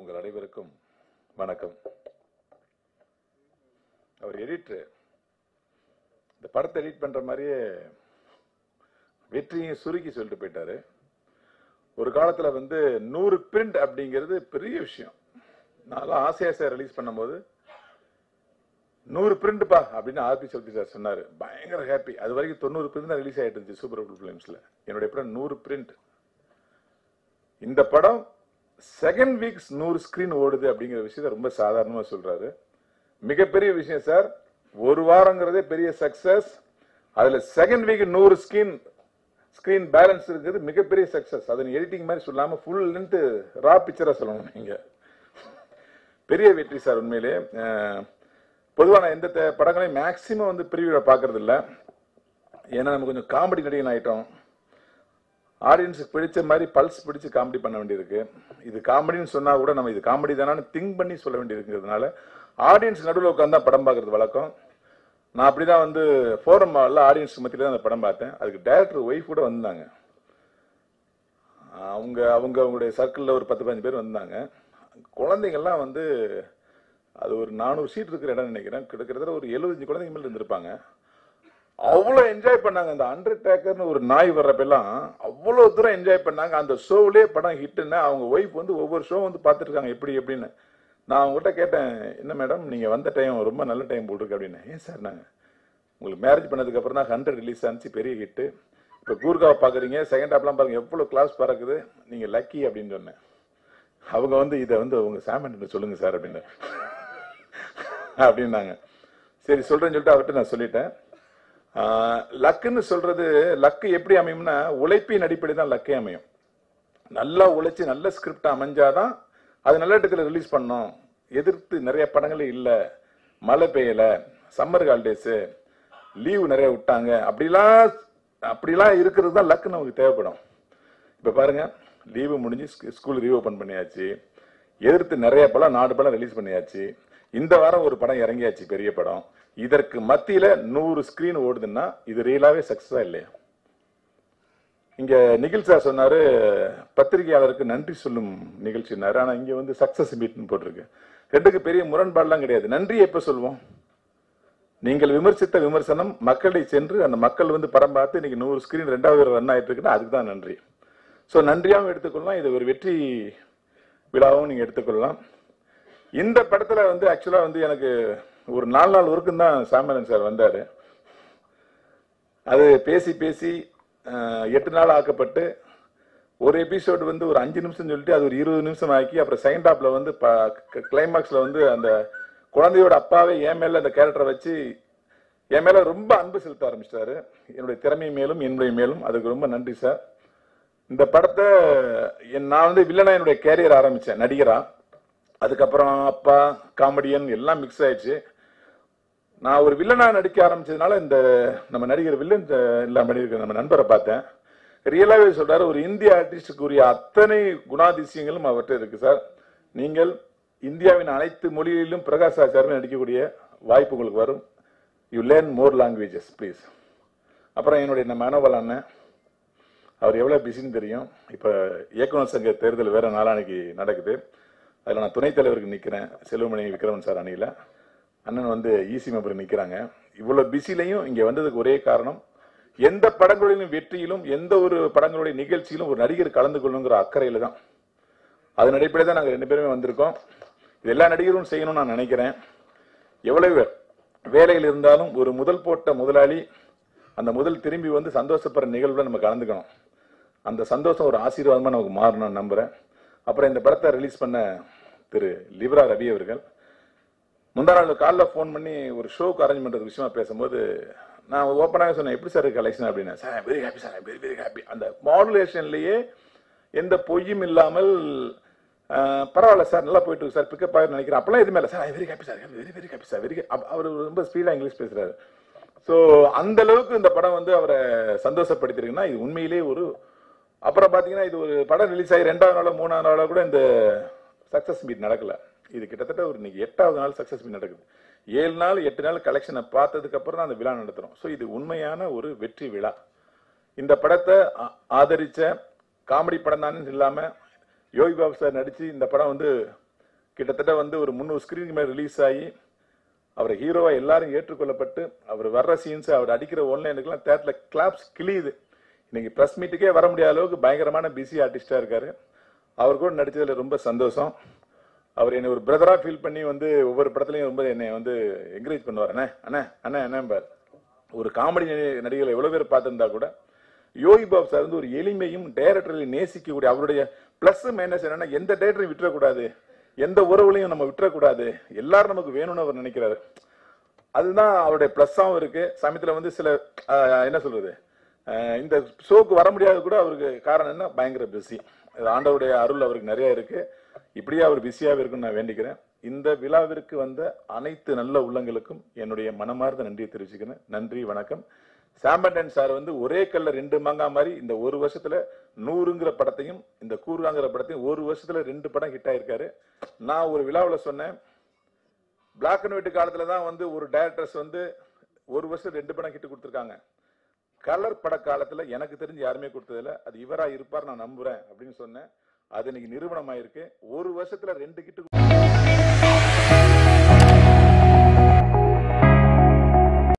உங்கள் அனைவருக்கும் வணக்கம் அவர் எடிட்டர் இந்த படத்தை எடிட் பண்ற மாதிரியே வெற்றியும் சுருக்கி சொல்லிட்டு போயிட்டாரு ஒரு காலத்துல வந்து நூறு பிரிண்ட் அப்படிங்கிறது பெரிய விஷயம் நான்லாம் ஆசை ஆசையா ரிலீஸ் பண்ணும்போது நூறு பிரிண்ட்பா அப்படின்னு ஆர்பி சௌத்ரி சார் சொன்னாரு பயங்கர ஹாப்பி அது வரைக்கும் தொண்ணூறு பிரிண்ட் தான் ரிலீஸ் ஆயிட்டு இருந்துச்சு சூப்பர் பிலிம்ஸ்ல என்னுடைய படம் நூறு பிரிண்ட் இந்த படம் செகண்ட் வீக்ஸ் நூறு ஸ்கிரீன் ஓடுது அப்படிங்கிற விஷயத்த ரொம்ப சாதாரணமா சொல்றாரு மிகப்பெரிய விஷயம் சார் ஒரு வாரங்கிறதே பெரிய சக்சஸ் அதுல செகண்ட் வீக் நூறு ஸ்கிரீன் ஸ்கிரீன் பேலன்ஸ் இருக்கிறது மிகப்பெரிய சக்சஸ் அதை எடிட்டிங் மாதிரி சொல்லாம ஃபுல் லென்த் ரா பிக்சரா சொல்லணும் நீங்க பெரிய வெற்றி சார் உண்மையிலே அஹ், பொதுவா நான் எந்த த- படங்களையும் மேக்சிமம் வந்து பிரிவியூல பாக்குறது இல்ல ஏன்னா நம்ம கொஞ்சம் காமெடி நடிகன் ஆயிட்டோம் ஆடியன்ஸுக்கு பிடிச்ச மாதிரி பல்ஸ் பிடிச்சு காமெடி பண்ண வேண்டியிருக்கு இது காமெடின்னு சொன்னா கூட நம்ம இது காமெடி தானு திங்க் பண்ணி சொல்ல வேண்டியிருக்கிறதுனால ஆடியன்ஸ் நடுவில் உட்காந்து தான் படம் பார்க்கறது வழக்கம் நான் அப்படிதான் வந்து ஃபோரம் மாலில் ஆடியன்ஸ் மத்தியில தான் அந்த படம் பார்த்தேன் அதுக்கு டைரக்டர் ஒய்ஃப் கூட வந்தாங்க அவங்க அவங்க அவங்களுடைய சர்க்கிளில் ஒரு பத்து பதினஞ்சு பேர் வந்தாங்க குழந்தைங்கள்லாம் வந்து அது ஒரு நானூறு சீட் இருக்கிற இடம் நினைக்கிறேன் கிட்டத்தட்ட ஒரு எழுபத்தஞ்சு குழந்தைங்க மேல இருந்திருப்பாங்க அவ்வளோ என்ஜாய் பண்ணாங்க அந்த அண்டர் டேக்கர்னு ஒரு நாய் வர்றப்பெல்லாம் அவ்வளோ தூரம் என்ஜாய் பண்ணாங்க அந்த ஷோவிலே படம் ஹிட்டுன்னு அவங்க ஒய்ஃப் வந்து ஒவ்வொரு ஷோ வந்து பார்த்துட்டு இருக்காங்க எப்படி எப்படின்னு நான் அவங்ககிட்ட கேட்டேன் என்ன மேடம் நீங்க வந்த டைம் ரொம்ப நல்ல டைம் போட்டிருக்கு அப்படின்னு ஏன் சார் நாங்க உங்களுக்கு மேரேஜ் பண்ணதுக்கு அப்புறம் தான் ஹண்ட்ரட் ரிலீஸ் ஆனிச்சு பெரிய ஹிட்டு இப்போ கூர்காவை பாக்குறீங்க செகண்ட் ஹாப்லாம் பாருங்க எவ்வளவு கிளாஸ் பறக்குது நீங்க லக்கி அப்படின்னு சொன்னேன் அவங்க வந்து இதை வந்து உங்க சாமன் சொல்லுங்க சார் அப்படின்னு அப்படின்னாங்க சரி சொல்றேன்னு சொல்லிட்டு அவர்கிட்ட நான் சொல்லிட்டேன் ஆஹ், லக்குன்னு சொல்றது லக்கு எப்படி அமையும்னா உழைப்பின் அடிப்படை தான் லக்கே அமையும் நல்லா உழைச்சு நல்ல ஸ்கிரிப்ட் அமைஞ்சாதான் அது நல்ல இடத்துல ரிலீஸ் பண்ணோம் எதிர்த்து நிறைய படங்களே இல்ல மழை பெய்யல சம்மர் ஹாலிடேஸ் லீவு நிறைய விட்டாங்க அப்படிலாம் அப்படிலாம் இருக்கிறது தான் லக்கு நமக்கு தேவைப்படும் இப்ப பாருங்க லீவு முடிஞ்சு ஸ்கூல் ரீஓபன் பண்ணியாச்சு எதிர்த்து நிறைய படம் நாலு படம் ரிலீஸ் பண்ணியாச்சு இந்த வாரம் ஒரு படம் இறங்கியாச்சு பெரிய படம் இதற்கு மத்தியில நூறு ஸ்கிரீன் ஓடுதுன்னா இது ரியலாவே சக்சஸா இல்லையா இங்க நிகில் சார் சொன்னாரு பத்திரிகையாளருக்கு நன்றி சொல்லும் நிகழ்ச்சினாரு ஆனா இங்க வந்து சக்சஸ் மீட்னு போட்டிருக்கு ரெண்டுக்கு பெரிய முரண்பாடுலாம் கிடையாது நன்றி எப்ப சொல்லுவோம் நீங்கள் விமர்சித்த விமர்சனம் மக்களை சென்று அந்த மக்கள் வந்து படம் பார்த்து இன்னைக்கு நூறு ஸ்கிரீன் ரெண்டாவது ரன் ஆயிட்டு இருக்குன்னா அதுக்கு தான் நன்றி ஸோ நன்றியாகவும் எடுத்துக்கொள்ளலாம் இது ஒரு வெற்றி விழாவும் நீங்க எடுத்துக்கொள்ளலாம் இந்த படத்துல வந்து ஆக்சுவலா வந்து எனக்கு ஒரு நாலு நாள் ஒர்க்கும் தான் சாமியலன் சார் வந்தாரு அது பேசி பேசி அஹ், எட்டு நாள் ஆக்கப்பட்டு ஒரு எபிசோடு வந்து ஒரு அஞ்சு நிமிஷம் சொல்லிட்டு அது ஒரு இருபது நிமிஷம் ஆக்கி அப்புறம் செகண்ட் ஹாப்ல வந்து கிளைமாக்ஸ்ல வந்து அந்த குழந்தையோட அப்பாவே என் மேல அந்த கேரக்டரை வச்சு என் மேல ரொம்ப அன்பு செலுத்த ஆரம்பிச்சிட்டாரு என்னுடைய திறமை மேலும் என்னுடைய மேலும் அதுக்கு ரொம்ப நன்றி சார் இந்த படத்தை என் நான் வந்து வில்லனா என்னுடைய கேரியர் ஆரம்பிச்சேன் நடிகரா அதுக்கப்புறம் அப்பா காமெடியன் எல்லாம் மிக்ஸ் ஆயிடுச்சு நான் ஒரு வில்லனா நடிக்க ஆரம்பிச்சதுனால இந்த நம்ம நடிகர் வில்லன் இல்லாம நடிகர் நம்ம நண்பரை பார்த்தேன் ரியலாவே சொல்றாரு ஒரு இந்திய ஆர்டிஸ்டுக்குரிய அத்தனை குணாதிசயங்களும் அவர்கிட்ட இருக்கு சார் நீங்கள் இந்தியாவின் அனைத்து மொழிகளிலும் பிரகாஷ் ஆச்சாரம் நடிக்கக்கூடிய வாய்ப்பு உங்களுக்கு வரும் you learn more languages please அப்புறம் என்னுடைய நம்ம மனோபல் அண்ணன் அவர் எவ்வளவு பிஸின்னு தெரியும் இப்ப இயக்குனர் சங்க தேர்தல் வேற நாளானைக்கு நடக்குது அதுல நான் துணைத் தலைவருக்கு நிக்கிறேன் செல்வமணி விக்ரமன் சார் அணியில அண்ணன் வந்து ஈசி மெம்பர் நிக்கிறாங்க இவ்வளவு பிஸிலையும் இங்க வந்ததுக்கு ஒரே காரணம் எந்த படங்களிலும் வெற்றியிலும் எந்த ஒரு படங்களுடைய நிகழ்ச்சியிலும் ஒரு நடிகர் கலந்து கொள்ளுங்கிற அக்கறையில தான் அதன் அடிப்படையில் தான் நாங்க ரெண்டு பேருமே வந்திருக்கோம் இது எல்லா நடிகரும் செய்யணும்னு நான் நினைக்கிறேன் எவ்வளவு வேலைகள் இருந்தாலும் ஒரு முதல் போட்ட முதலாளி அந்த முதல் திரும்பி வந்து சந்தோஷப்படுற நிகழ்வுல நம்ம கலந்துக்கணும் அந்த சந்தோஷம் ஒரு ஆசீர்வாதமா நமக்கு மாறணும்னு நம்புறேன் அப்புறம் இந்த படத்தை ரிலீஸ் பண்ண திரு லிவ்ரா ரவி அவர்கள் முந்தா நாள் காலைல ஃபோன் பண்ணி ஒரு ஷோக்கு அரேஞ்ச் பண்றது விஷயமா பேசும்போது நான் ஓப்பனாக சொன்னேன் எப்படி சார் கலெக்ஷன் அப்படின்னு sir very happy sir very very happy அந்த மாடுலேஷன்லயே எந்த பொய்யும் இல்லாமல் ஆஹ், பரவாயில்ல சார் நல்லா போயிட்டு இருக்கு சார் பிக்கப் ஆகிரு நினைக்கிறேன் அப்பெல்லாம் எதுவுமே இல்லை sir very happy sir very very happy sir very அவர் ரொம்ப ஸ்பீடா இங்கிலீஷ் பேசுறாரு ஸோ அந்த அளவுக்கு இந்த படம் வந்து அவரை சந்தோஷப்படுத்திருக்குன்னா இது உண்மையிலேயே ஒரு அப்புறம் பாத்தீங்கன்னா இது ஒரு படம் ரிலீஸ் ஆகி ரெண்டாவது நாளோ மூணாவது நாளோ கூட இந்த சக்சஸ் மீட் நடக்கல இது கிட்டத்தட்ட ஒரு இன்னைக்கு எட்டாவது நாள் சக்சஸ் மீட் நடக்குது ஏழு நாள் எட்டு நாள் கலெக்ஷனை பார்த்ததுக்கு அப்புறம் தான் அந்த விழா நடத்துறோம் ஸோ இது உண்மையான ஒரு வெற்றி விழா இந்த படத்தை ஆ- ஆதரிச்ச காமெடி படம் தான் இல்லாம யோகி பாபு சார் நடிச்சு இந்த படம் வந்து கிட்டத்தட்ட வந்து ஒரு முந்நூறு ஸ்கிரீனுக்கு மேல ரிலீஸ் ஆகி அவர் ஹீரோவா எல்லாரும் ஏற்றுக்கொள்ளப்பட்டு அவர் வர்ற சீன்ஸ் அவர் அடிக்கிற ஒன்லைனுக்குலாம் தேட்டர்ல கிளாப்ஸ் கிளியுது இன்னைக்கு பிரஸ் மீட்டுக்கே வர முடியாத அளவுக்கு பயங்கரமான பிஸி ஆர்டிஸ்டா இருக்காரு அவர் கூட நடிச்சதுல ரொம்ப சந்தோஷம் அவர் என்னை ஒரு பிரதரா ஃபீல் பண்ணி வந்து ஒவ்வொரு படத்துலயும் ரொம்ப என்னை வந்து என்கரேஜ் பண்ணுவார் அண்ணே அண்ணே அண்ணே அண்ணே ஒரு காமெடி நடிகர்களை எவ்வளவு பேர் பார்த்திருந்தா கூட யோகி பாபு சார் வந்து ஒரு எளிமையும் டைரக்டர்களை நேசிக்கக்கூடிய அவருடைய பிளஸ் மைனஸ் என்னன்னா எந்த டைரக்டரையும் விட்டுறக்கூடாது எந்த உறவுலையும் நம்ம விட்டுறக்கூடாது எல்லாரும் நமக்கு வேணும்னு அவர் நினைக்கிறாரு அதுதான் அவருடைய பிளஸ்ஸாவும் இருக்கு சமயத்துல வந்து சில ஆஹ், என்ன சொல்றது ஆஹ், இந்த ஷோக்கு வர முடியாத கூட அவருக்கு காரணம் என்ன பயங்கர பிஸி ஆண்டவருடைய அருள் அவருக்கு நிறைய இருக்கு இப்படியே அவர் பிஸியாவே இருக்குன்னு நான் வேண்டிக்கிறேன் இந்த விழாவிற்கு வந்த அனைத்து நல்ல உள்ளங்களுக்கும் என்னுடைய மனமார்ந்த நன்றியை தெரிவிச்சுக்கிறேன் நன்றி வணக்கம் சாம்பண்டன் சார் வந்து ஒரே கல்ல ரெண்டு மாங்கா மாதிரி இந்த ஒரு வருஷத்துல நூறுங்கிற படத்தையும் இந்த கூறுவாங்கிற படத்தையும் ஒரு வருஷத்துல ரெண்டு படம் ஹிட் ஆயிருக்காரு நான் ஒரு விழாவில் சொன்னேன் பிளாக் அண்ட் ஒயிட் காலத்துல தான் வந்து ஒரு டைரக்டர்ஸ் வந்து ஒரு வருஷம் ரெண்டு படம் ஹிட் கொடுத்துருக்காங்க கலர் பட காலத்துல எனக்கு தெரிஞ்சு யாருமே கொடுத்ததில்ல அது இவரா இருப்பார் நான் நம்புறேன் அப்படின்னு சொன்னேன் அது இன்னைக்கு நிரூபணம் ஆயிருக்கு ஒரு வருஷத்துல ரெண்டு கிட்டு